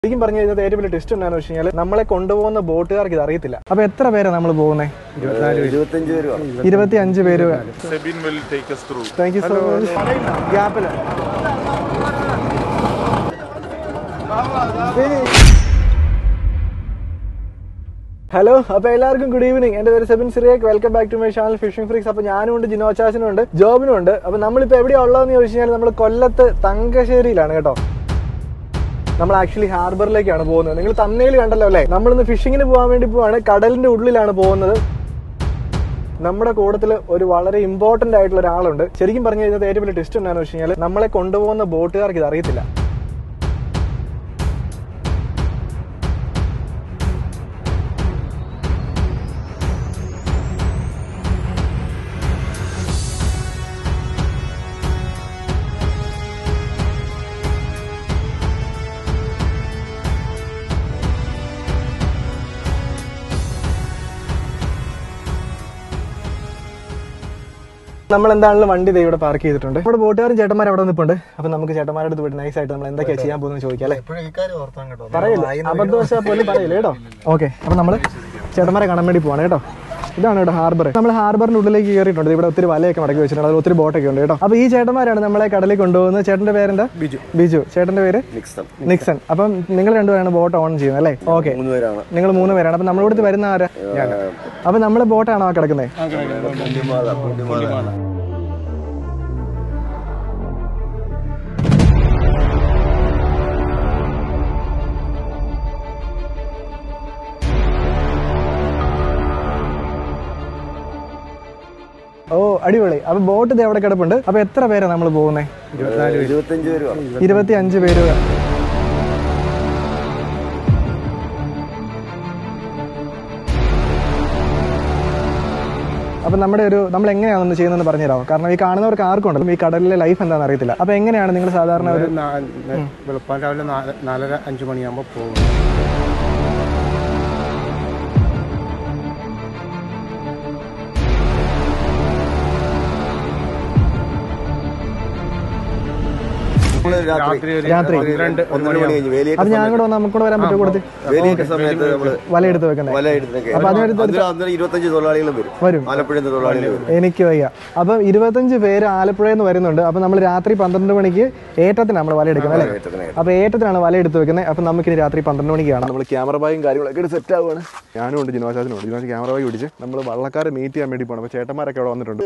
ശരിക്കും പറഞ്ഞു കഴിഞ്ഞാൽ ഏറ്റവും വലിയ ടെസ്റ്റ് എന്താണെന്ന് വെച്ച് കഴിഞ്ഞാൽ നമ്മളെ കൊണ്ടുപോകുന്ന ബോട്ടുകാർക്ക് ഇത് അറിയത്തില്ല അപ്പൊ എത്ര പേരാണ് നമ്മൾ പോകുന്നത് ഇരുപത്തഞ്ച് പേര് കാണും ഇരുപത്തി അഞ്ച് പേര് Sabine will take us through. Thank you so much ഗ്യാപ്പില് ഹലോ അപ്പൊ എല്ലാവർക്കും ഗുഡ് ഈവനിങ് എന്റെ പേര് Sebin Cyriac welcome back to my channel fishing freaks അപ്പൊ ഞാനും ഉണ്ട് ജിനോച്ചാസിനും ഉണ്ട് ജോബിനും ഉണ്ട് അപ്പൊ നമ്മളിപ്പോ എവിടെയാ ഉള്ളതെന്ന് ചോദിച്ചു കഴിഞ്ഞാൽ നമ്മൾ കൊല്ലത്ത് തങ്കശ്ശേരിയിലാണ് കേട്ടോ നമ്മൾ ആക്ച്വലി ഹാർബറിലേക്കാണ് പോകുന്നത് നിങ്ങൾ തന്നയിൽ കണ്ടല്ലോ അല്ലേ നമ്മളിന്ന് ഫിഷിങ്ങിന് പോകാൻ വേണ്ടി പോവാണ് കടലിന്റെ ഉള്ളിലാണ് പോകുന്നത് നമ്മുടെ കൂട്ടത്തിൽ ഒരു വളരെ ഇമ്പോർട്ടന്റ് ആയിട്ടുള്ള ഒരാളുണ്ട് ശരിക്കും പറഞ്ഞു കഴിഞ്ഞാൽ ഏറ്റവും വലിയ ടെസ്റ്റ് എന്താണെന്ന് വെച്ച് കഴിഞ്ഞാൽ നമ്മളെ കൊണ്ടുപോകുന്ന ബോട്ടുകാർക്ക് ഇത് അറിയത്തില്ല നമ്മൾ എന്താണെങ്കിലും വണ്ടി ദേ ഇവിടെ പാർക്ക് ചെയ്തിട്ടുണ്ട് ഇവിടെ ബോട്ടുകാരും ചേട്ടന്മാർ അവിടെ നിൽപ്പുണ്ട് അപ്പൊ നമുക്ക് ചേട്ടന്മാരുടെ അടുത്ത് പോയിട്ട് നൈസ് ആയിട്ട് നമ്മൾ എന്തൊക്കെയാ ചെയ്യാൻ പോകുന്നത് ചോദിക്കാം അല്ലേ എപ്പോഴും ഇക്കാര്യം ഓർത്താൻ കേട്ടോ പറയില്ല അബദ്ധവശാൽ പോലും പറയില്ല കേട്ടോ ഓക്കെ അപ്പൊ നമ്മള് ചേട്ടന്മാരെ കാണാൻ വേണ്ടി പോവാണ് കേട്ടോ ഇതാണ് ഇവിടെ ഹാർബർ നമ്മൾ ഹാർബറിന്റെ ഉള്ളിലേക്ക് കയറിയിട്ടുണ്ട് ഇവിടെ ഒത്തിരി വലയൊക്കെ മടക്കി വെച്ചിട്ടുണ്ട് അതിൽ ഒത്തിരി ബോട്ടൊക്കെ ഉണ്ട് കേട്ടോ അപ്പൊ ഈ ചേട്ടന്മാരാണ് നമ്മളെ കടലിൽ കൊണ്ടുപോകുന്നത് ചേട്ടന്റെ പേരെന്താ ബിജു ബിജു ചേട്ടന്റെ പേര് മിക്സൺ നിക്സൺ അപ്പം നിങ്ങൾ രണ്ടുപേരാണ് ബോട്ട് ഓൺ ചെയ്യുന്നത് അല്ലേ ഓക്കെ മൂന്ന് പേരാണ് നിങ്ങൾ മൂന്ന് പേരാണ് അപ്പൊ നമ്മളിവിടുത്തെ വരുന്ന ആരാ അപ്പൊ നമ്മളെ ബോട്ടാണോ ആ കിടക്കുന്നത് പുണ്യമാല പുണ്യമാല ഓ അടിപൊളി അപ്പൊ ബോട്ട് ഇത് എവിടെ കിടപ്പുണ്ട് അപ്പൊ എത്ര പേരാ നമ്മൾ പോകുന്നത് ഇരുപത്തഞ്ച് പേര് കാണും ഇരുപത്തി അഞ്ച് പേര് അപ്പൊ നമ്മുടെ ഒരു നമ്മൾ എങ്ങനെയാണെന്ന് ചെയ്യുന്നത് പറഞ്ഞുതരാമോ കാരണം ഈ കാണുന്നവർക്ക് ആർക്കും ഉണ്ടല്ലോ ഈ കടലിലെ ലൈഫ് എന്താണെന്ന് അറിയത്തില്ല അപ്പൊ എങ്ങനെയാണ് നിങ്ങൾ സാധാരണ ഒരു വെളുപ്പാൻ രാവിലെ നാല് നാലര അഞ്ച് മണിയാകുമ്പോൾ പോകും നമ്മള് രാത്രി രാത്രി ഒരു രാത്രി. പന്ത്രണ്ട് ഒരു ഒന്നര മണി കഴിഞ്ഞ് വേലിയേറ്റ അപ്പൊ ഞാൻ കൂടെ വന്ന് നമുക്ക് കൂടെ വരാൻ പറ്റുമോ കൊടുത്ത് വേലിയേറ്റ സമയത്ത് നമ്മള് വല എടുത്ത് വെക്കുന്നത് വല എടുത്തൊക്കെ അപ്പൊ അതിനടുത്ത് അന്നേരം അന്നേരം ഇരുപത്തഞ്ച് തൊഴിലാളികളും വരും വരും ആലപ്പുഴയിൽ നിന്ന് തൊഴിലാളികൾ വരും എനിക്ക് വയ്യ അപ്പം ഇരുപത്തഞ്ച് പേര് ആലപ്പുഴയിൽ നിന്ന് വരുന്നുണ്ട് അപ്പം നമ്മൾ രാത്രി പന്ത്രണ്ട് മണിക്ക് ഏറ്റത്തിന് നമ്മൾ വല എടുക്കുന്നത് അല്ലേ ഏറ്റത്തിന്. അപ്പൊ ഏറ്റത്തിനാണ് വല എടുത്ത് വെക്കുന്നത് അപ്പം നമുക്കിനി രാത്രി പന്ത്രണ്ട് മണിക്ക് കാണാം നമ്മൾ ക്യാമറ ബാഗും കാര്യങ്ങളൊക്കെ സെറ്റ് ആവുകയാണ് ഞാനും ഉണ്ട് ജിനോശാസിനും ഉണ്ട് ജിനോശ് ക്യാമറ ബാഗ് പിടിച്ച് നമ്മൾ വള്ളക്കാരെ മീറ്റ് ചെയ്യാൻ വേണ്ടി പോകണം അപ്പോൾ ചേട്ടന്മാരൊക്കെ അവിടെ വന്നിട്ടുണ്ട്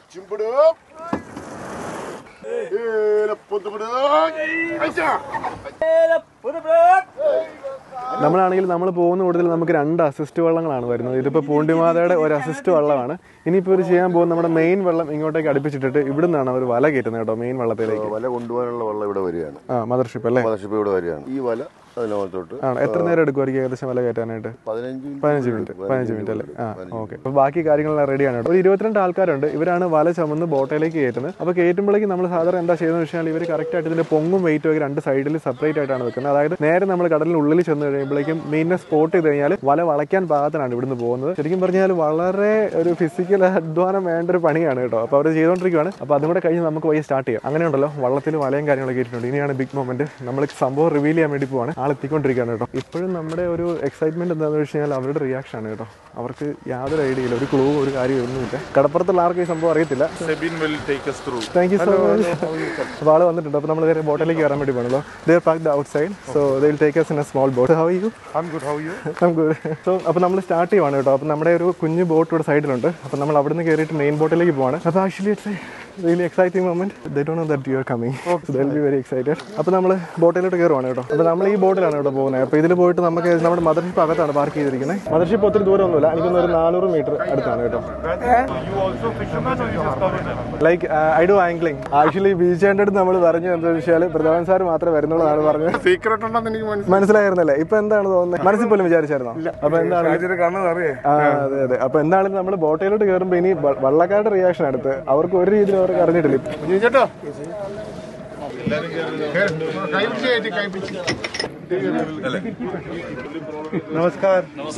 നമ്മളാണെങ്കിൽ നമ്മൾ പോകുന്ന കൂടുതൽ നമുക്ക് രണ്ട് അസിസ്റ്റ് വള്ളങ്ങളാണ് വരുന്നത് ഇതിപ്പോൾ പൂണ്ടിമാതയുടെ ഒരു അസിസ്റ്റ് വള്ളമാണ് ഇനിയിപ്പോൾ ഒരു ചെയ്യാൻ പോകുന്ന നമ്മുടെ മെയിൻ വെള്ളം ഇങ്ങോട്ടേക്ക് അടുപ്പിച്ചിട്ടിട്ട് ഇവിടെ നിന്നാണ് അവർ വല കയറ്റുന്നത് കേട്ടോ മെയിൻ വള്ളത്തിലേക്ക് വല കൊണ്ടുപോകാനുള്ള വെള്ളം ഇവിടെ വരികയാണ് ആ മദർഷിപ്പ് അല്ലേ മദർഷിപ്പ് ഇവിടെ വരികയാണ് ഈ വല അതിനകത്തോട്ട് ആണ് എത്ര നേരം എടുക്കുമായിരിക്കും ഏകദേശം വല കയറ്റാനായിട്ട് പതിനഞ്ച് minute പതിനഞ്ച് മിനിറ്റ് പതിനഞ്ച് മിനിറ്റ് അല്ലേ ആ ഓക്കെ അപ്പോൾ ബാക്കി കാര്യങ്ങളെല്ലാം റെഡിയാണ് കേട്ടോ ഒരു ഇരുപത്തിരണ്ട് ആൾക്കാരുണ്ട് ഇവരാണ് വല ചുമന്ന് ബോട്ടയിലേക്ക് കയറ്റുന്നത് അപ്പോൾ കയറ്റുമ്പോഴേക്കും നമ്മൾ സാധാരണ എന്താ ചെയ്യുന്നത് വെച്ചാൽ ഇവർ കറക്റ്റ് ആയിട്ട് ഇതിന്റെ പൊങ്ങും വെയിറ്റും ഒക്കെ രണ്ട് സൈഡിൽ സെപ്പറേറ്റ് ആയിട്ടാണ് വെക്കുന്നത് അതായത് നേരെ നമ്മൾ കടലിന് ഉള്ളിൽ ചെന്ന് കഴിയുമ്പോഴേക്കും മീനിനെ സ്പോട്ട് ചെയ്ത് കഴിഞ്ഞാൽ വല വളയ്ക്കാൻ പാകത്തിനാണ് ഇവിടുന്ന് പോകുന്നത് ശരിക്കും പറഞ്ഞാൽ വളരെ ഒരു ഫിസിക്കൽ അധ്വാനം വേണ്ട ഒരു പണിയാണ് കേട്ടോ അപ്പോൾ അവർ ചെയ്തുകൊണ്ടിരിക്കുകയാണ് അപ്പോൾ അതും കൂടെ കഴിഞ്ഞ് നമുക്ക് വഴി സ്റ്റാർട്ട് ചെയ്യാം അങ്ങനെ ഉണ്ടല്ലോ വള്ളത്തിൽ വലയും കാര്യങ്ങളൊക്കെ ഇട്ടിട്ടുണ്ട് ഇനിയാണ് ബിഗ് മൊമെന്റ് നമ്മൾ സംഭവം റിവീൽ ചെയ്യാൻ വേണ്ടി പോവാണ് ആൾ എത്തിക്കൊണ്ടിരിക്കുകയാണ് കേട്ടോ ഇപ്പോഴും നമ്മുടെ ഒരു എക്സൈറ്റ്മെന്റ് എന്താണെന്ന് വെച്ച് കഴിഞ്ഞാൽ അവരുടെ റിയാക്ഷൻ ആണ് കേട്ടോ അവർക്ക് യാതൊരു ഐഡിയ ഇല്ല ഒരു ക്ലൂ ഒരു കാര്യം ഒന്നുമില്ല കടപ്പുറത്തുള്ള ആർക്കും ഈ സംഭവം അറിയത്തില്ല Sabine will take us through. Thank you so much അപ്പോൾ ആൾ വന്നിട്ടുണ്ട് അപ്പോൾ നമ്മൾ ബോട്ടിലേക്ക് കയറാൻ വേണ്ടി പോകണല്ലോ they pack the outside so they will take us in a small boat how you I'm good, how are you? നമുക്ക് സോ അപ്പോൾ നമ്മൾ സ്റ്റാർട്ട് ചെയ്യുവാണ് കേട്ടോ അപ്പോൾ നമ്മുടെ ഒരു കുഞ്ഞു ബോട്ട് ഇവിടെ സൈഡിലുണ്ട് അപ്പോൾ നമ്മൾ അവിടെ നിന്ന് കയറിയിട്ട് മെയിൻ ബോട്ടിലേക്ക് പോവാണ് അപ്പോൾ actually it's really exciting moment they do know that you are coming they will be very excited അപ്പോൾ നമ്മൾ ബോട്ടിലോട്ട് കയറുവാണ് കേട്ടോ അപ്പോൾ നമ്മൾ ഈ ബോട്ടിലാണ് കേട്ടോ പോകുന്നത് അപ്പോൾ ഇതിൽ പോയിട്ട് നമുക്ക് നമ്മുടെ മദർഷിപ്പ് അകത്താണ് പാർക്ക് ചെയ്തിരിക്കുന്നത് മദർഷിപ്പ് ഒത്തിരി ദൂരമൊന്നുമില്ല എനിക്കൊന്ന് ഒരു നാനൂറ് മീറ്റർ അടുത്താണ് കേട്ടോ You also fisherman or you just cover like I do angling actually ബീച്ചേൻ്റെ അടുത്ത് നമ്മൾ പറഞ്ഞു എന്താണെന്ന് വെച്ചാൽ പ്രധാൻ സാർ മാത്രമേ വരുന്നുള്ളതാണ് പറഞ്ഞത് സീക്രട്ട് ഉണ്ടെന്ന് എനിക്ക് മനസ്സിലായി മനസ്സിലായിരുന്നല്ലേ ഇപ്പൊ എന്താണ് തോന്നുന്നത് മനസ്സിൽ പോലും വിചാരിച്ചായിരുന്നോ അപ്പൊ എന്താണ് കാണുന്നത് അറിയേ ആ അതെ അതെ അപ്പൊ എന്താണെങ്കിലും നമ്മൾ ബോട്ടയിലോട്ട് കയറുമ്പോ ഇനി വ- വള്ളക്കാരുടെ റിയാക്ഷൻ അടുത്ത് അവർക്ക് ഒരു രീതിയിൽ അവർക്ക് അറിഞ്ഞിട്ടില്ല ചേട്ടോ നമസ്കാർ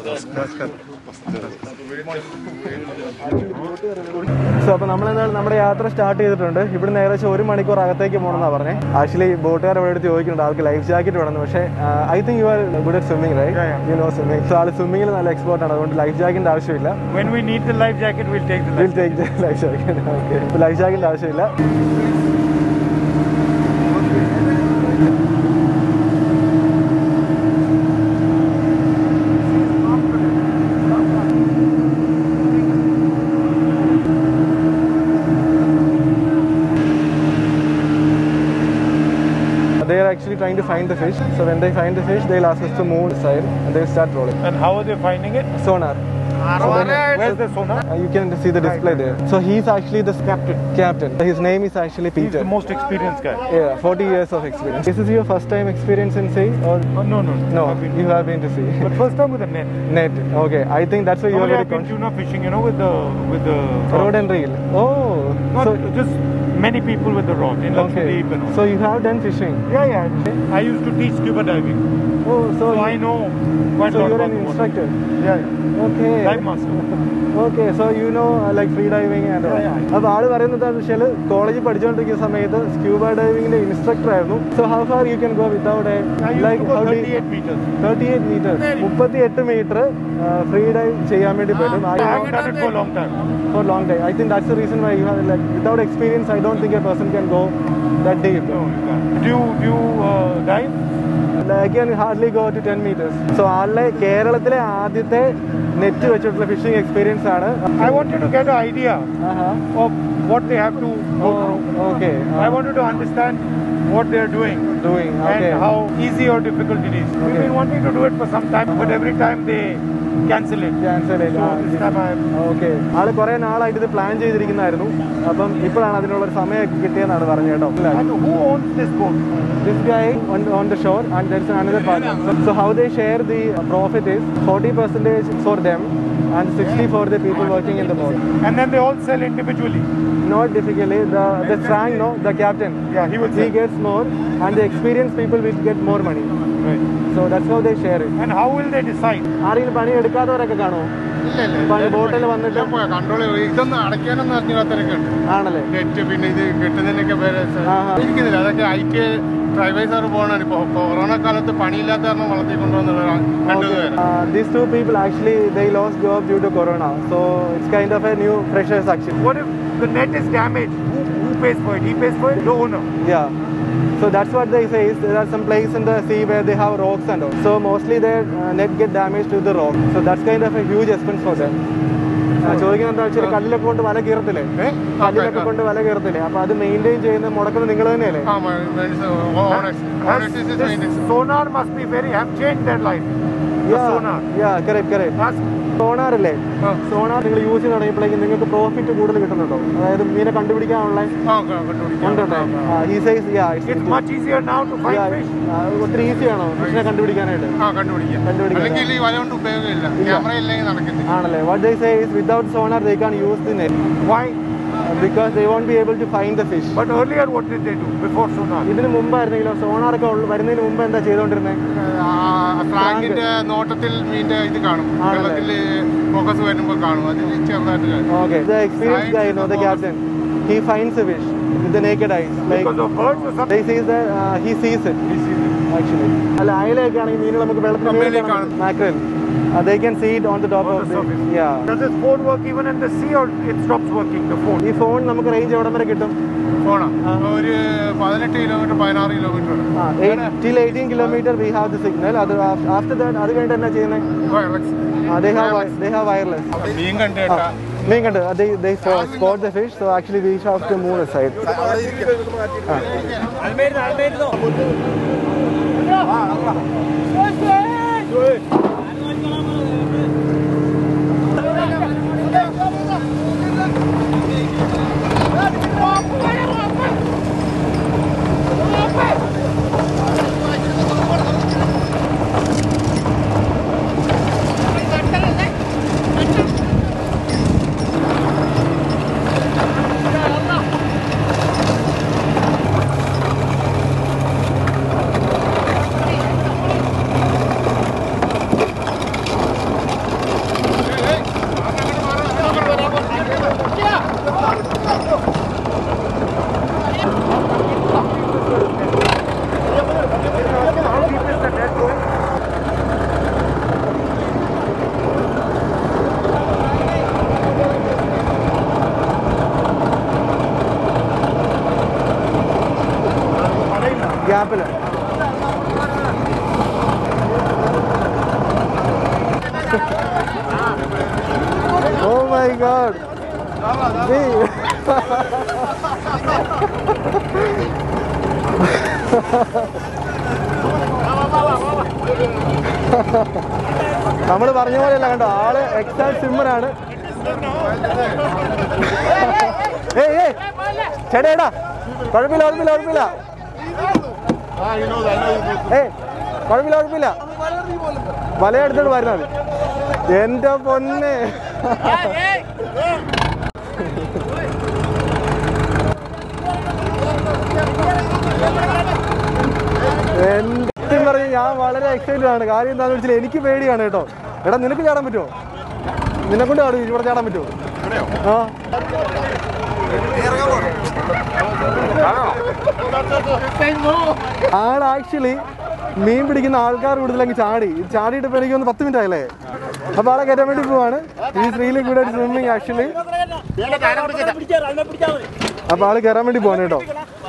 സോ അപ്പോൾ നമ്മൾ എന്തായാലും നമ്മുടെ യാത്ര സ്റ്റാർട്ട് ചെയ്തിട്ടുണ്ട് ഇവിടുന്ന് ഏകദേശം ഒരു മണിക്കൂർ അകത്തേക്ക് പോകണമെന്നാണ് പറഞ്ഞത് ആക്ച്വലി ബോട്ടുകാർ ഇവിടെ അടുത്ത് ചോദിക്കുന്നുണ്ട് ആൾക്ക് ലൈഫ് ജാക്കറ്റ് വേണമെന്ന് പക്ഷേ I think you are good at swimming right you know swimming so ആൾ സ്വിമ്മിങ്ങിൽ നല്ല എക്സ്പേർട്ട് ആണ് അതുകൊണ്ട് ലൈഫ് ജാക്കറ്റിന്റെ ആവശ്യമില്ല When we need the life jacket, we'll take the life will take life jacket okay life ജാക്കറ്റിന്റെ ആവശ്യമില്ല They are actually trying to find the fish. So when they find the fish, they'll ask us to move aside and they'll start rolling. And how are they finding it? Sonar. So when- Where's the sonar? Uh, you can see the display there. So he's actually the captain. Captain. His name is actually He's Peter. the most experienced guy. Yeah, 40 years of experience. This is your first time experience in sea or Oh, no, no, no? I've been- You have been to sea. But first time with a net. Net. Okay. I think that's why you're Normally very I've been con- tuna fishing, you know, with the with the rod and reel. Oh. Not so just many people with the rod in okay. Lakshadweep and all. So you have done fishing. yeah, yeah. I used to teach scuba diving, Oh, so, so I know quite a so lot you're about an the water. instructor. Yeah, yeah. Okay. Dive master. Okay so you know like free diving and Yeah, yeah. അപ്പോൾ ആള് പറയുന്നത് എന്താണെന്ന് വെച്ചാൽ കോളേജിൽ പഠിച്ചുകൊണ്ടിരിക്കുന്ന സമയത്ത് scuba ഡൈവിംഗിന്റെ instructor ആയിരുന്നു so how far you can go without I used like to go 38 meters. Thirty eight metre മുപ്പത്തി എട്ട് മീറ്റർ ഫ്രീ ഡൈവ് ചെയ്യാൻ വേണ്ടി പറ്റും I haven't done it for a long time. For long time I think that's the reason why you have like without experience I don't think a person can go that deep No, you can't. Do you, do you uh, dive? Can hardly go to ten metres so ആളുടെ കേരളത്തിലെ ആദ്യത്തെ net വെച്ചിട്ടുള്ള fishing experience ആണ് I wanted to get an idea of what they have to go through. ഓക്കെ I wanted to understand what they're doing doing okay and how easy or difficult it is. We've been wanting to do it for some time, but every time they cancel it. Cancel So this time I okay ആള് കുറെ നാളായിട്ട് ഇത് plan ചെയ്തിരിക്കുന്നതായിരുന്നു അപ്പം ഇപ്പോഴാണ് അതിനുള്ള ഒരു സമയം കിട്ടിയെന്നാണ് പറഞ്ഞു കേട്ടോ And who owns this boat? this guy on, on the shore and there's another partner. So, so how they share the profit is 40 percentage for them and 60 for the people working in the boat. And then they all sell individually. Not difficultly, the the Strang, no, the captain, Yeah, he will he sell. gets more and the experienced people will get more money. Right. So that's how they share it. And how will they decide? ആരെങ്കിലും പണി എടുക്കാത്തവരൊക്കെ കാണുമോ ബോട്ടിൽ വന്നിട്ട് control ഇതൊന്നും അടയ്ക്കാനൊന്നും അറിഞ്ഞാത്തരൊക്കെ ഉണ്ട് ആണല്ലേ net പിന്നെ ഇത് കിട്ടുന്നതിനൊക്കെ പേര് ആഹാ. ഇരിക്കുന്നില്ല അതൊക്കെ ഐക്ക് ഡ്രൈവേഴ്സ് പോകണാണ് ഇപ്പോൾ കൊറോണ കാലത്ത് പണിയില്ലാത്ത കാരണം വളർത്തി കൊണ്ടുവന്നുള്ള രണ്ടു Okay. പേര് Uh, these two people actually they lost job due to corona, so it's kind of a new freshers actually. What if the net is damaged? Who, who pays for it? He pays for it? The owner. Yeah. So that's what they say is there are some places in the sea where they have rocks and all. So mostly their uh, net get damaged to the rock. So that's kind of a huge expense for them. ആ, ചോദിക്കുന്നത് എന്താ വെച്ചാൽ കല്ലിലൊക്കെ കൊണ്ട് വല കീറത്തില്ലേ കല്ലിലൊക്കെ കൊണ്ട് വല കീറത്തില്ലേ അപ്പൊ അത് മെയിൻറ്റെയിൻ ചെയ്യുന്നത് മുടക്കുന്നത് നിങ്ങൾ തന്നെയല്ലേ ആ owners This sonar must be very have changed their life. The sonar. Correct correct That's sonar അല്ലേ സോണാർ നിങ്ങൾ യൂസ് ചെയ്ത് തുടങ്ങിയപ്പോഴേക്കും നിങ്ങൾക്ക് പ്രോഫിറ്റ് കൂടുതൽ കിട്ടുന്നുണ്ടോ അതായത് മീനെ കണ്ടുപിടിക്കാനുള്ള ആ കണ്ടുപിടിക്കാം ഉണ്ടോ ഈ size it's much easier now to find fish. ഒത്തിരി ഈസിയാണോ ഫിഷിനെ കണ്ടുപിടിക്കാനായിട്ട് ആ കണ്ടുപിടിക്കാം കണ്ടുപിടിക്കാം അല്ലെങ്കിൽ ഈ വല കൊണ്ട് ഉപയോഗമില്ല ക്യാമറ ഇല്ലെങ്കിൽ നടക്കത്തില്ല ആണല്ലേ what they say is without sonar they can use the net Why? Because they won't be able to find the fish But earlier, what did they do before sonar? ഇതിന് മുമ്പായിരുന്നെങ്കിലോ സോണാർ ഒക്കെ ഉള്ള- വരുന്നതിന് മുമ്പ് എന്താ ചെയ്തോണ്ടിരുന്നത് ഫ്രാങ്കിന്റെ നോട്ടത്തിൽ മീന്റെ ഇത് കാണും ആണല്ലേ? വെള്ളത്തിൽ ഫോക്കസ് വരുമ്പോൾ കാണും അതിൽ ചെറുതായിട്ട് കാണും okay the experience guy no the captain he finds a fish with the naked eyes like Because of birds or something? they sees that uh, he sees it actually അല്ല അയലയൊക്കെ ആണെങ്കിൽ മീനുകൾ നമുക്ക് വെള്ളത്തിന് മേളിൽ മേളിൽ കാണും. Mackerel they can see it on the top On of the the surface. yeah Does this phone work even in the sea or it stops working, the phone? ഈ phone നമുക്ക് റേഞ്ച് എവിടം വരെ കിട്ടും പോണം ഒരു പതിനെട്ട് കിലോമീറ്റർ പതിനാറ് kilometre till eighteen kilometre we have the signal അത് ആഫ്റ്റർ ദാറ്റ് അത് കഴിഞ്ഞിട്ട് എന്നാ ചെയ്യുന്നത് they have they have wireless മീൻ കണ്ടേട്ടാ മീൻ കണ്ട് they they spot the fish so actually we have to move aside മാപ്പില് ഓ മൈ ഗോഡ് നമ്മൾ പറഞ്ഞ പോലെയല്ല കണ്ടോ ആള് എക്സാക്ട് സിമ്മറാണ് ഏയ് ഏയ് ചേട്ടാ കുഴപ്പമില്ല കുഴപ്പമില്ല കുഴപ്പമില്ല ഏയ് കുഴപ്പമില്ല കുഴപ്പമില്ല വല എടുത്തോണ്ട് വരുന്നാൽ മതി എന്റെ പൊന്നെ എന്റെ പറഞ്ഞ ഞാൻ വളരെ എക്സൈറ്റഡ് ആണ് കാര്യം എന്താണെന്ന് വെച്ചാൽ എനിക്ക് പേടിയാണ് കേട്ടോ എടാ നിനക്ക് ചാടാൻ പറ്റുമോ നിന്നെ കൊണ്ട് ചാടും ഇവിടെ ചാടാൻ പറ്റുമോ ആ ആൾ ആക്ച്വലി മീൻ പിടിക്കുന്ന ആൾക്കാർ കൂടുതൽ അങ്ങ് ചാടി ഇത് ചാടിയിട്ട് ഇപ്പൊ എനിക്ക് ഒന്ന് പത്ത് മിനിറ്റ് ആയല്ലേ അപ്പൊ ആളെ കയറ്റാൻ വേണ്ടി പോവാണ് ഈ സ്ത്രീയിലെ കൂടെ സ്വിമ്മിങ് ആക്ച്വലി അപ്പൊ ആള് കയറാൻ വേണ്ടി പോവാണ് കേട്ടോ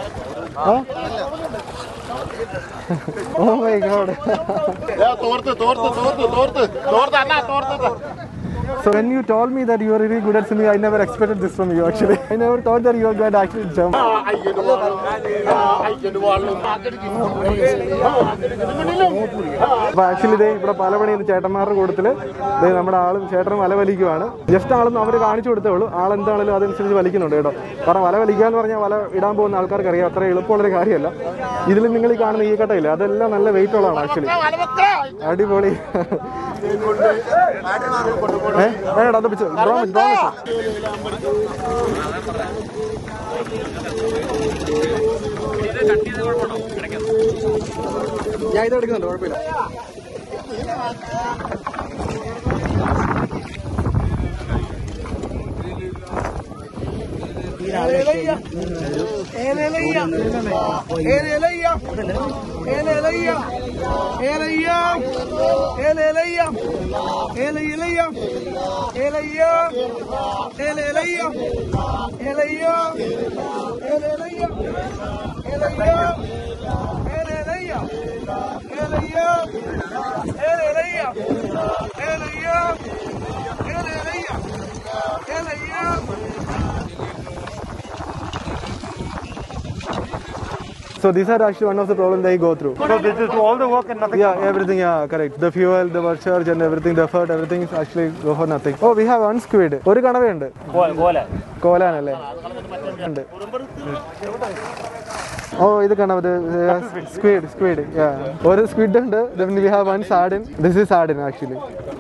ഓ മൈ ഗോഡ് തോർത്ത് തോർത്ത് തോർത്ത് തോർത്ത് തോർത്ത് അണ്ണാ തോർത്ത് So when you told me that you are really good at swimming, I never expected this from you actually. I never thought that you were going to actually jump. അപ്പൊ actually ഇതേ ഇവിടെ പല പണി ചേട്ടന്മാരുടെ കൂട്ടത്തില് ദേ നമ്മുടെ ആളും ചേട്ടനും വല വലിക്കുവാണ് ജസ്റ്റ് ആളൊന്നും അവർ കാണിച്ചു കൊടുത്തേ ഉള്ളൂ ആൾ എന്താണെങ്കിലും അതനുസരിച്ച് വലിക്കുന്നുണ്ട് കേട്ടോ കാരണം വല വലിക്കുക എന്ന് പറഞ്ഞാൽ വല ഇടാൻ പോകുന്ന ആൾക്കാർക്ക് അറിയാം അത്ര എളുപ്പമുള്ളൊരു കാര്യമല്ല ഇതിൽ നിങ്ങൾ ഈ കാണുന്ന ഈ കട്ടയില്ല അതെല്ലാം നല്ല വെയിറ്റ് ഉള്ളതാണ് ആക്ച്വലി അടിപൊളി ഏ വേണ്ട അത് പിടിച്ചു ബ്രോമിസ് ബ്രോമിസ് ഞാൻ ഇത് എടുക്കുന്നുണ്ട് കുഴപ്പമില്ല So these are actually one of the problems they go through. So this is all the work and nothing. Yeah, everything, yeah, correct. The fuel, the work charge and everything, the effort, everything is actually go for nothing. Oh, we have one squid. ഒരു കണവയുണ്ട് കോലാനല്ലേ ഉണ്ട് ഓ ഇത് കണവ സ്ക്വീഡ് സ്ക്വീഡ് ഒരു squid ഉണ്ട് then we have one sardine this is sardine actually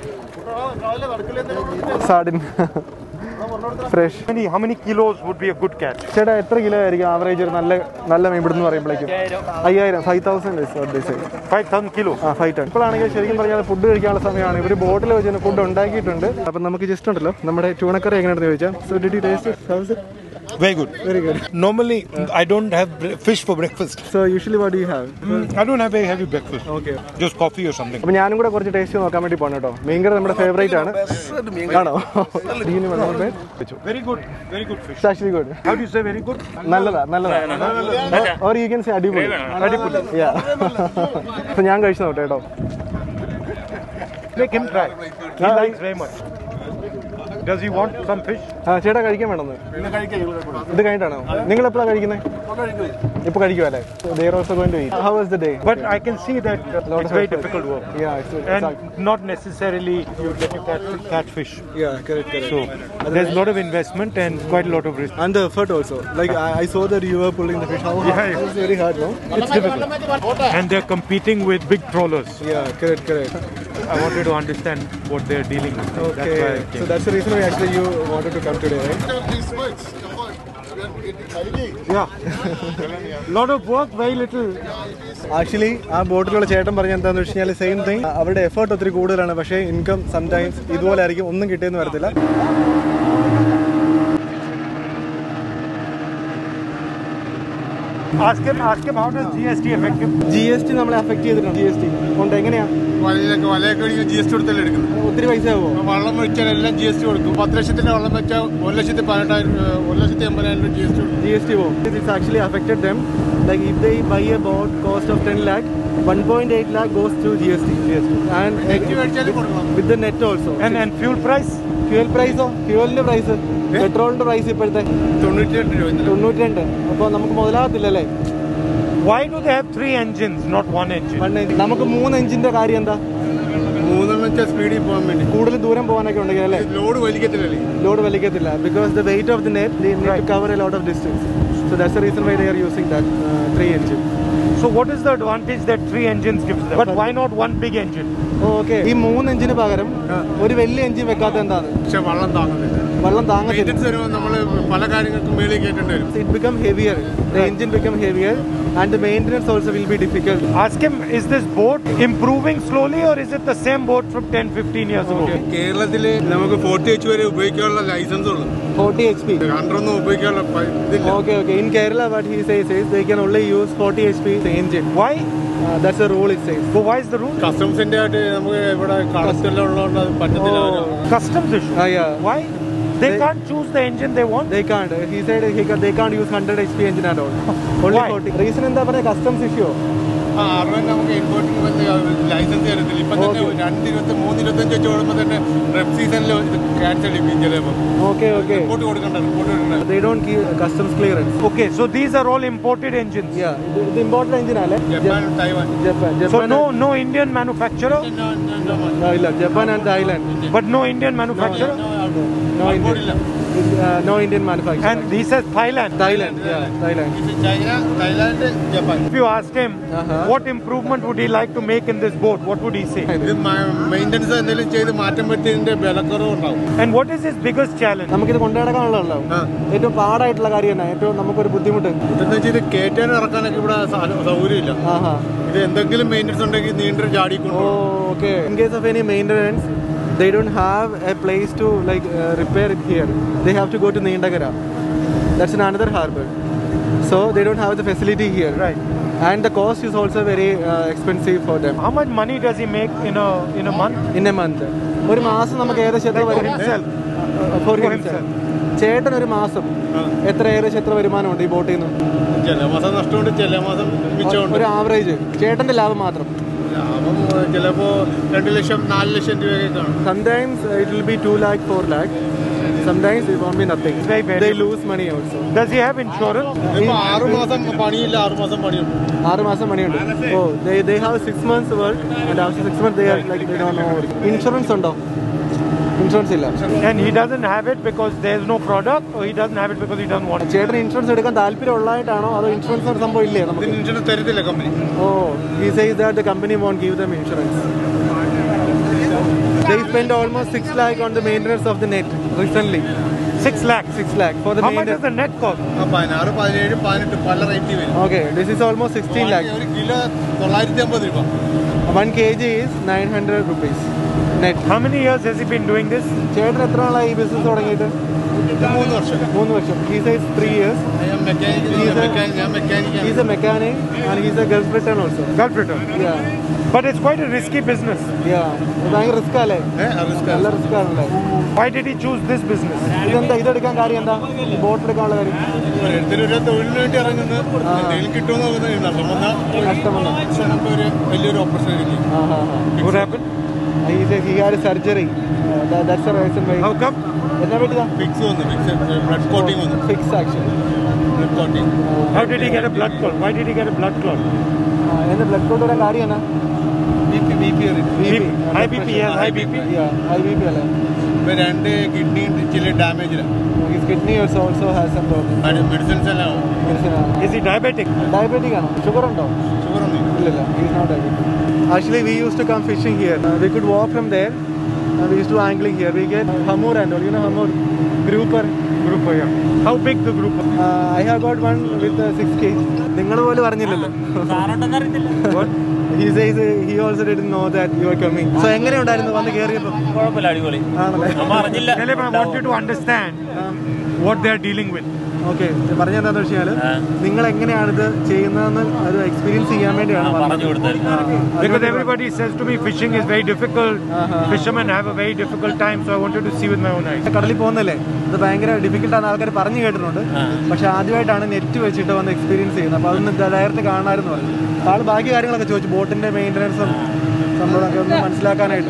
sardine fresh How many, how many kilos would be a good catch? ചേട്ടാ എത്ര kilo ആയിരിക്കും average ഒരു നല്ല നല്ല മീൻപിടുന്ന് പറയുമ്പോഴേക്കും അയ്യായിരം five thousand Five thousand kilos. ആ ഫൈവ് ടൺ ഇപ്പോഴാണെങ്കിൽ ശരിക്കും പറഞ്ഞാൽ ഫുഡ് കഴിക്കാനുള്ള സമയമാണ് ഇവർ ബോട്ടിൽ വെച്ച് ഫുഡ് ഉണ്ടാക്കിയിട്ടുണ്ട് അപ്പം നമുക്ക് ജസ്റ്റ് ഉണ്ടല്ലോ നമ്മുടെ ചൂണക്കറി എങ്ങനെയാണെന്ന് ചോദിച്ചാൽ so did you taste Very good. Very good Normally, I don't have bre- fish for breakfast. So usually what you have I don't have very heavy breakfast. Okay Just coffee or something. അപ്പം ഞാനും കൂടെ കുറച്ച് taste നോക്കാൻ വേണ്ടി പോകണം കേട്ടോ മീൻകറി നമ്മുടെ ഫേവറേറ്റ് ആണ് ആണോ ഇതിന് വെള്ളം വെച്ചു Very good. Very good fish. Actually good How do you say very good? നല്ലതാ നല്ലതാ ഓർ യു ക്യാൻ സേ അടിപൊളി അടിപൊളി അപ്പൊ ഞാൻ കഴിച്ചു നോട്ടെ കേട്ടോ Make him try. He Ah, likes very much. Does he want some fish? ആ ചേട്ടാ കഴിക്കാൻ വേണമെന്ന് ഇത് കഴിഞ്ഞിട്ടാണോ നിങ്ങൾ എപ്പോഴാണ് കഴിക്കുന്നത് ഇപ്പൊ കഴിക്കുമല്ലേ they're also going to eat how was the day But I can see that uh, it's very difficult work. Yeah, it's, it's And not necessarily you get to catch, catch fish. yeah, correct, correct. So there's a lot of investment and quite a lot of risk. and the effort also. Like I, I saw that you were pulling the fish. How hard? Yeah, yeah. It's very hard, no? It's difficult. And they're competing with big trawlers. Yeah, correct, correct. I wanted to understand what they're dealing with. That's why I Okay, came. so that's the reason why actually you wanted to come today, right? yeah. lot of work, very little. Actually ആ ബോട്ടിലുള്ള ചേട്ടൻ പറഞ്ഞ എന്താണെന്ന് വെച്ച് കഴിഞ്ഞാൽ same thing അവരുടെ effort ഒത്തിരി കൂടുതലാണ് പക്ഷേ ഇൻകം സംടൈംസ് ഇതുപോലെ ആയിരിക്കും ഒന്നും കിട്ടിയെന്ന് വരത്തില്ല Ask him, ask him how does GST affect him? G S T നമ്മളെ അഫക്ട് ചെയ്തിട്ടുണ്ട് ജി എസ് ടി കൊണ്ട് എങ്ങനെയാ വലയിലൊക്കെ വലയൊക്കെ അടിക്കാൻ ജി എസ് ടി കൊടുത്തല്ലേ എടുക്കുന്നത് ഒത്തിരി പൈസ ആവോ വള്ളം വെച്ചാൽ എല്ലാം ജി എസ് ടി കൊടുക്കും പത്ത് ലക്ഷത്തിന്റെ വെള്ളം വെച്ചാൽ ഒരു ലക്ഷത്തി പതിനെട്ടായിരം ഏഹ്, ഒരു ലക്ഷത്തി എൺപതിനായിരം രൂപ ജി എസ് ടി കൊടുക്കും ജി എസ് ടി പോകും it's actually affected them like if they buy a boat cost of ten lakh one point eight lakh goes to G S T and മേടിച്ചാലും കൊടുക്കണം with the net also And, and fuel price? Fuel പ്രൈസോ ഫ്യൂവലിന്റെ price പെട്രോളിന്റെ price ഇപ്പോഴത്തെ തൊണ്ണൂറ്റി രണ്ട് രൂപ ഇന്നലെ. തൊണ്ണൂറ്റി രണ്ട് അപ്പോൾ നമുക്ക് മുതലാകത്തില്ലല്ലേ Why do they have three engines, not one engine? One നമുക്ക് മൂന്ന് എഞ്ചിന്റെ കാര്യം എന്താ മൂന്നെണ്ണം വെച്ചാൽ സ്പീഡിൽ പോകാൻ വേണ്ടി കൂടുതൽ ദൂരം പോകാനൊക്കെ ഉണ്ടെങ്കിൽ അല്ലേ ലോഡ് വലിക്കത്തില്ലല്ലേ ലോഡ് വലിക്കത്തില്ല because the weight of the net they need to cover a lot of distance so that's the reason why they are using that three engine So what is the advantage that three engines gives them? But why not one big engine? Okay ഈ മൂന്ന് എഞ്ചിന് പകരം ഒരു വലിയ engine വെക്കാത്ത എന്താണ് പക്ഷെ വെള്ളം താങ്ങുന്നില്ല വെള്ളം താങ്ങത്തില്ല മെയിൻ്റെനൻസ് വരുമ്പോൾ നമ്മൾ പല കാര്യങ്ങൾക്കും മേളിൽ കയറ്റേണ്ടി വരും it become heavier the engine become heavier and the maintenance also will be difficult Ask him, is this boat improving slowly or is it the same boat from 10, 15 years ago? കേരളത്തിൽ നമുക്ക് forty H വരെ ഉപയോഗിക്കാനുള്ള licence ഉള്ളു 40 hp ഹൺഡ്രഡൊന്നും ഉപയോഗിക്കാനുള്ള പ- ഇതില്ല okay okay in kerala what he says is they can only use 40 hp engine Why? uh, that's the rule it says So why is the rule? കസ്റ്റംസിന്റെ ആയിട്ട് നമുക്ക് ഇവിടെ കണക്റ്റെല്ലാം ഉള്ളതുകൊണ്ട് അത് പറ്റത്തില്ല അവര്. Customs issue. uh, yeah Why? They, They- can't choose the engine they want. they can't he said he can, they can't use 100 hp engine at all only Why? 40 reason എന്താ പറഞ്ഞ customs issue ആ അറുപത് നമുക്ക് importing licence തരത്തില്ല ഇപ്പൊ തന്നെ Okay. രണ്ട് ഇരുപത്തി മൂന്ന് ഇരുപത്തഞ്ച് വെച്ച് ഓടുമ്പോൾ തന്നെ റെപ് സീസണിൽ ക്യാൻസൽ ചെയ്യും ചിലപ്പോൾ okay okay റിപ്പോർട്ട് കൊടുക്കണ്ട റിപ്പോർട്ട് കൊടുക്കണ്ട they don't give customs clearance Okay, so these are all imported engines. yeah the, the important engine അല്ലേ Japan Taiwan japan So japan no, no Indian manufacturer, no, ഇല്ല Japan and thailand but no Indian manufacturer. no indian uh, no indian manufacturer And he says Thailand. thailand yeah thailand China Thailand Japan If you asked him Uh-huh. what improvement would he like to make in this boat, what would he say? ഇത് maintenance എന്തെങ്കിലും ചെയ്ത് മാറ്റം പറ്റിയതിന്റെ വിലക്കുറവ് ഉണ്ടാവും And what is his biggest challenge? നമുക്കിത് കൊണ്ടുനടക്കാനുള്ളതല്ലോ ആ. ഏറ്റവും പാടായിട്ടുള്ള കാര്യം തന്നെ ഏറ്റവും നമുക്കൊരു ബുദ്ധിമുട്ട് ഇതെന്ന് വെച്ചാൽ ഇത് കയറ്റാനും ഇറക്കാനൊക്കെ ഇവിടെ സ- സൗകര്യമില്ല ആഹാ ഇത് എന്തെങ്കിലും മെയിൻ്റെനൻസ് ഉണ്ടെങ്കിൽ നീണ്ടൊരു ചാടിക്കൊണ്ട് oh okay in case of any maintenance they don't have a place to like uh, repair it here they have to go to neendagara that's in another harbor so they don't have the facility here Right. and the cost is also very uh, expensive for them How much money does he make in a in a month? in a month ഒരു മാസം നമുക്ക് ഏകദേശം എത്ര Like for വരും himself. For For himself ചേട്ടൻ ഒരു മാസം എത്ര ഏകദേശം എത്ര വരുമാനമുണ്ട് ഈ ബോട്ടിൽ നിന്ന് ചില മാസം നഷ്ടമുണ്ട് ചില മാസം മിച്ചമുണ്ട് ഒരു ആവറേജ് ചേട്ടന്റെ ലാഭം മാത്രം ലാഭം ചിലപ്പോ രണ്ട് ലക്ഷം നാല് ലക്ഷം രൂപയൊക്കെ കാണും sometimes uh, it will be 2 lakh 4 lakh sometimes it won't be nothing Very variable. they lose money also Does he have insurance? ഇപ്പൊ ആറു മാസം പണിയില്ല ആറു മാസം പണിയുണ്ട് ആറ് മാസം പണിയുണ്ട് ഓ they they have six months work and after six months they are like they don't know insurance ഉണ്ടോ ഇൻഷുറൻസ് ഇല്ല And he doesn't have it because there's no product, or he doesn't have it because he doesn't want it. ചേട്ടന് insurance എടുക്കാൻ താല്പര്യം ഉള്ളതായിട്ടാണോ അതോ insurance ഒരു സംഭവം ഇല്ലേ നമുക്ക് ഇതിന് ഇൻഷുറൻസ് തരത്തില്ല കമ്പനി ഓ he says that the company won't give them insurance they spend almost 6 lakh on the maintenance of the net recently Six lakhs. 6 lakh for the How much does maintenance the net cost? ആ പതിനാറ് പതിനേഴ് പതിനെട്ട് പല rate വരും okay this is almost 16 lakh ഒരു kilo തൊള്ളായിരത്തി അമ്പത് രൂപ 1 kg is 900 rupees net How many years has he been doing this? ചേട്ടൻ എത്ര നാളായി ഈ ബിസിനസ് തുടങ്ങിയിട്ട് ഇത് മൂന്ന് വർഷം മൂന്ന് വർഷം ഹി സൈസ് ത്രീ ഇയേഴ്സ് ഞാൻ മെക്കാനിക് ഞാൻ mechanic he's a mechanic and he's a Gulf return also Gulf return. Yeah But it's quite a risky business. Yeah ഭയങ്കര റിസ്ക് അല്ലേ നല്ല റിസ്ക് ആണല്ലേ Why did he choose this business? ഇതെന്താ ഇതെടുക്കാൻ കാര്യം എന്താ boat എടുക്കാനുള്ള കാര്യം ഓരോരുത്തരും ഒരു തൊഴിലിന് വേണ്ടി ഇറങ്ങുന്നത് എന്തെങ്കിലും കിട്ടുമെന്ന് നോക്കുന്നത് നഷ്ടം വന്നാൽ നഷ്ടം വന്നാൽ. നമുക്ക് ഒരു വലിയൊരു ഓപ്പർച്യൂണിറ്റി ആ ഹാ ഹാ What happened? He says he had surgery that's a reason why How come? എന്നാ പറ്റിയതാ ഫിക്സ് വന്നു ഫിക്സ് ബ്ലഡ് കോട്ടിങ് വന്നു fits actually blood clotting How did he get a blood clot? Why did he get a blood clot? എന്റെ blood clot വരാൻ കാര്യം എന്നാ B P B P BP. High BP, yes, high BP. High B P അല്ലേ ഇപ്പൊ രണ്ട് kidney ചില ഡാമേജിലാണ് his kidney also also has some problem medicines എല്ലാം Is he diabetic? ഡയബറ്റിക് ആണോ ഷുഗർ ഉണ്ടോ ഷുഗർ ഒന്നും ഇല്ല. ഇല്ലില്ല he's not diabetic actually we used to come fishing here uh, we could walk from there and we used to angling here we get hamur and all you know hamur grouper Grouper, yeah. How big the grouper? uh, I have got one with uh, 6 kg നിങ്ങൾ പോലും അറിഞ്ഞില്ലല്ലോ he says uh, he also didn't know that you are coming so എങ്ങനെ ഉണ്ടായിരുന്നു വന്ന് കേറിയപ്പോൾ കുഴപ്പമില്ല അടിപൊളി ആണല്ലേ നമ്മ അറിഞ്ഞില്ല Caleb, I want you to understand what they are dealing with. Okay പറഞ്ഞ എന്താന്ന് വെച്ചാൽ നിങ്ങൾ എങ്ങനെയാണ് ഇത് ചെയ്യുന്നതെന്ന് ഒരു എക്സ്പീരിയൻസ് ചെയ്യാൻ വേണ്ടിയാണ് വന്നത്. ആ, Because everybody says to me fishing is very difficult. Fishermen have a very difficult time, so I wanted to see with my own eyes. കടലിൽ പോകുന്നല്ലേ ഇത് ഭയങ്കര ഡിഫിക്കൽട്ട് ആണ് ആൾക്കാർ പറഞ്ഞു കേട്ടിട്ടുണ്ട് പക്ഷെ ആദ്യമായിട്ടാണ് നെറ്റ് വെച്ചിട്ട് വന്ന് എക്സ്പീരിയൻസ് ചെയ്യുന്നത് അപ്പൊ അതൊന്ന് ഡയറക്റ്റ് കാണാമായിരുന്നു പറഞ്ഞു അപ്പൊ ആള് ബാക്കി കാര്യങ്ങളൊക്കെ ചോദിച്ചു ബോട്ടിന്റെ മെയിൻ്റനൻസും സംഭവമൊക്കെ ഒന്ന് മനസ്സിലാക്കാനായിട്ട്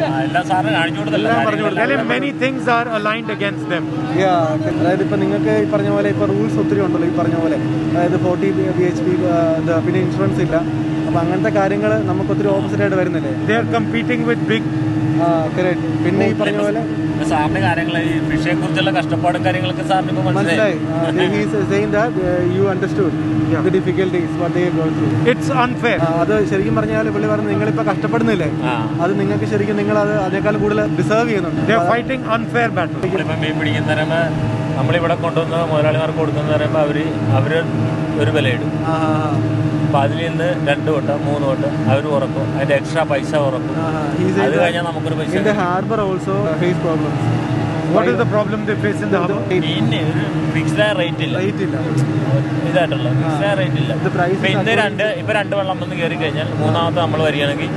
എല്ലാം പറഞ്ഞു കൊടുത്തു Tell him many things are aligned against them. Yeah, അതായത് ഇപ്പൊ നിങ്ങൾക്ക് ഈ പറഞ്ഞ പോലെ ഇപ്പൊ റൂൾസ് ഒത്തിരി ഉണ്ടല്ലോ ഈ പറഞ്ഞ പോലെ അതായത് ഫോർട്ടി ബി എച്ച് പി പിന്നെ ഇൻഷുറൻസ് ഇല്ല അപ്പൊ അങ്ങനത്തെ കാര്യങ്ങൾ നമുക്ക് ഒത്തിരി ഓപ്പോസിറ്റ് ആയിട്ട് വരുന്നില്ലേ They are competing with big. ആ correct. പിന്നെ ഈ പറഞ്ഞ പോലെ സാറിന്റെ കാര്യങ്ങൾ ഈ ഫിഷിനെ കുറിച്ചുള്ള കഷ്ടപ്പാടും കാര്യങ്ങളൊക്കെ സാറിന് ഇപ്പൊ മനസ്സിലായി മനസ്സിലായി he's saying that you understood the difficulties what they go through It's unfair. അത് ശരിക്കും പറഞ്ഞാൽ പുള്ളി പറഞ്ഞു നിങ്ങളിപ്പോ കഷ്ടപ്പെടുന്നില്ലേ അത് നിങ്ങൾക്ക് ശരിക്കും നിങ്ങൾ അത് അതിനേക്കാൾ കൂടുതൽ ഡിസേർവ് ചെയ്യുന്നുണ്ട് They are fighting unfair battle. നമ്മളിപ്പോ മീൻ പിടിക്കുന്ന പറയുമ്പോ നമ്മളിവിടെ കൊണ്ടുവന്ന് മുതലാളിമാർക്ക് കൊടുക്കുന്ന പറയുമ്പോ അവര് അവര് ഒരു വില ഇടും ആ, ആ, അപ്പൊ അതിൽ നിന്ന് രണ്ട് വട്ടം മൂന്ന് വട്ടം അവർ ഉറക്കും അതിന്റെ എക്സ്ട്രാ പൈസ ഉറക്കും ആ, ആ. He said അത് that കഴിഞ്ഞാൽ നമുക്കൊരു പൈസ in the harbor also face problems What is the problem they face in the harbor? മീനിന് ഒരു ഫിക്സ്ഡ് റേറ്റ് ഇല്ല റേറ്റ് ഇല്ല ഇതായിട്ടുള്ള ഫിക്സ്ഡ് റേറ്റ് ഇല്ല ഇത് price ഇപ്പൊ ഇന്ന് രണ്ട് ഇപ്പൊ രണ്ട് വെള്ളം വന്ന് കയറി കഴിഞ്ഞാൽ മൂന്നാമത്തെ നമ്മൾ വരികയാണെങ്കിൽ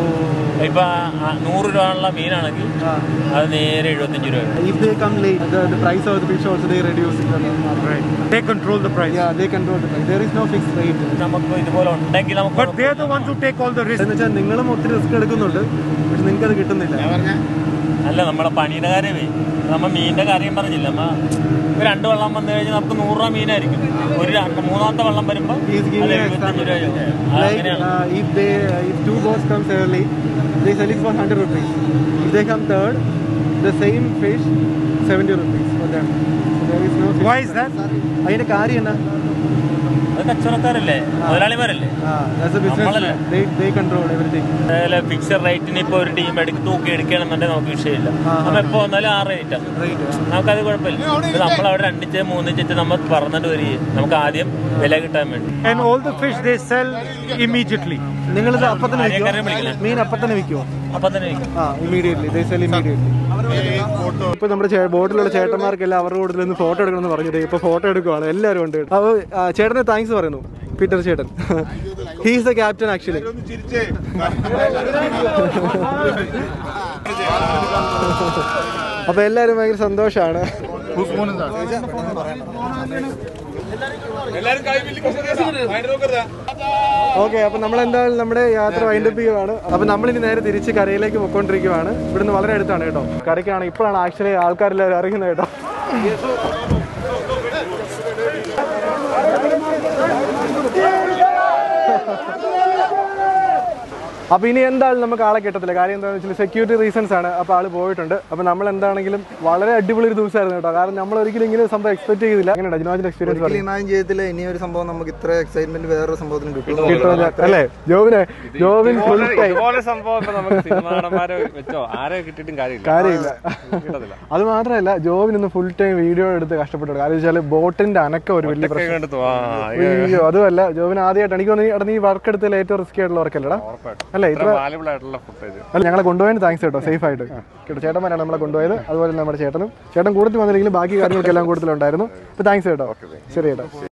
ഇപ്പൊ ആ നൂറ് രൂപ ഉള്ള മീനാണെങ്കിൽ അത് നേരെ എഴുപത്തഞ്ച് രൂപ if they come late the, the price of the fish also they reduce it Right. They control the price. yeah they control the price there is no fixed rate നമുക്ക് ഇതുപോലെ ഉണ്ടെങ്കിൽ നമുക്ക് But they are the ones who take all the risk. എന്ന് വെച്ചാൽ നിങ്ങളും ഒത്തിരി risk എടുക്കുന്നുണ്ട് പക്ഷെ നിങ്ങൾക്ക് അത് കിട്ടുന്നില്ല അല്ല നമ്മളെ പണിയുടെ കാര്യമേ നമ്മ മീനിന്റെ കാര്യം പറഞ്ഞില്ല നമ്മ ഇപ്പൊ രണ്ട് വെള്ളം വന്നു കഴിഞ്ഞാൽ നമുക്ക് നൂറ് രൂപ മീനായിരിക്കും ഒരു രണ്ട് മൂന്നാമത്തെ വെള്ളം വരുമ്പോ He's അത് giving an എഴുപത്തഞ്ച് example. രൂപ ആ, like അങ്ങനെയാണ് uh, if they uh, if two boats comes early they sell it for 100 rupees if they come third the same fish 70 rupees for them so there is no fixed Why is that? അതിന്റെ കാര്യം എന്നാ അത് കച്ചവടക്കാരല്ലേ മുതലാളിമാരല്ലേ ആ that's a business നമ്മളല്ലേ? they they control everything fixed റേറ്റിന് ഇപ്പൊ ഒരു team എടുത്ത് തൂക്കി എടുക്കണമെന്നുണ്ടെങ്കിൽ നമുക്ക് വിഷയമില്ല നമ്മ എപ്പോ വന്നാലും ആ റേറ്റാണ് rate നമുക്കത് കുഴപ്പമില്ല ഇത് നമ്മളവിടെ രണ്ടിച്ച് മൂന്നിച്ചിട്ട് നമ്മൾ പറഞ്ഞിട്ട് വരികയും നമുക്ക് ആദ്യം വില കിട്ടാൻ വേണ്ടി And all the fish they sell immediately. നിങ്ങളിത് അപ്പത്തന്നെ ആരെയൊക്കെ വിൽക്കുമോ വിളിക്കണേ? മീൻ അപ്പത്തന്നെ വിൽക്കുമോ അപ്പൊ തന്നെ ഇരിക്കും. ആ ഇമീഡിയറ്റ്ലി ദേ സെൽ ഇമീഡിയറ്റ്ലി ഇപ്പൊ നമ്മുടെ ചേ- ബോട്ടിലുള്ള ചേട്ടന്മാർക്കെല്ലാം അവരുടെ കൂട്ടത്തിൽ നിന്ന് ഫോട്ടോ എടുക്കണമെന്ന് പറഞ്ഞിട്ട് ഇപ്പൊ ഫോട്ടോ എടുക്കുവാണ് എല്ലാവരും ഉണ്ട് അപ്പൊ ആ, ചേട്ടന് താങ്ക്സ് പറയുന്നു പീറ്റർ ചേട്ടൻ ഹീസ് ദ ക്യാപ്റ്റൻ ആക്ച്വലി അപ്പൊ എല്ലാരും ഭയങ്കര സന്തോഷാണ് ഓക്കെ അപ്പൊ നമ്മൾ എന്തായാലും നമ്മുടെ യാത്ര വൈൻഡപ്പ് ചെയ്യുവാണ് അപ്പൊ നമ്മളിനി നേരെ തിരിച്ച് കരയിലേക്ക് പൊക്കോണ്ടിരിക്കുവാണ് ഇവിടുന്ന് വളരെ അടുത്താണ് കേട്ടോ കരയ്ക്കാണ് ഇപ്പോഴാണ് ആക്ച്വലി ആൾക്കാരെല്ലാവരും അറിയുന്നത് കേട്ടോ അപ്പൊ ഇനി എന്തായാലും നമുക്ക് ആളെ കിട്ടത്തില്ല കാര്യം എന്താണെന്ന് വെച്ചാൽ സെക്യൂരിറ്റി റീസൺസ് ആണ് അപ്പൊ ആള് പോയിട്ടുണ്ട് അപ്പൊ നമ്മൾ എന്താണെങ്കിലും വളരെ അടിപൊളി ഒരു ദിവസമായിരുന്നു കേട്ടോ കാരണം നമ്മൾ ഒരിക്കലും ഇങ്ങനെ ഒരു സംഭവം എക്സ്പെക്ട് ചെയ്തില്ല എങ്ങനെയാണ് ജിനോജിന്റെ എക്സ്പീരിയൻസ് പറയും ഇമാജിൻ ചെയ്തില്ല ഇനി ഒരു സംഭവം നമുക്ക് ഇത്ര എക്സൈറ്റ്മെന്റ് വേറൊരു സംഭവത്തിന് കിട്ടും കിട്ടുമല്ലോ അല്ലേ ജോബിനെ ജോബിൻ ഫുൾ ടൈം ഇതുപോലെ സംഭവം ഇപ്പൊ നമുക്ക് സിനിമാടന്മാരെ വെച്ചോ ആരെ കിട്ടിയിട്ടും കാര്യമില്ല കാര്യമില്ല അത് മാത്രമല്ല ജോബിൻ ഇന്ന് ഫുൾ ടൈം വീഡിയോ എടുത്ത് കഷ്ടപ്പെട്ടു കാരണം വെച്ചാൽ ബോട്ടിന്റെ അനക്കം ഒരു വലിയ പ്രശ്നം കണ്ടു ആ അയ്യോ അതുമല്ല ജോബിൻ ആദ്യമായിട്ട് എനിക്ക് തോന്നുന്നു എടാ നീ വർക്ക് എടുത്തതിൽ ഏറ്റവും റിസ്കി ആയിട്ടുള്ള വർക്കല്ലടാ അല്ലേ ഇത്ര വാല്യബിൾ ആയിട്ടുള്ള ഫുട്ടേജ് അല്ല ഞങ്ങളെ കൊണ്ടുപോയതിന് താങ്ക്സ് കേട്ടോ സേഫ് ആയിട്ട് കേട്ടോ ചേട്ടന്മാരാണ് നമ്മളെ കൊണ്ടുപോയത് അതുപോലെ നമ്മുടെ ചേട്ടനും ചേട്ടൻ കൂടുതൽ വന്നില്ലെങ്കിലും ബാക്കി കാര്യങ്ങൾക്കെല്ലാം കൂടുതലുണ്ടായിരുന്നു അപ്പൊ താങ്ക്സ് കേട്ടോ ശരി കേട്ടോ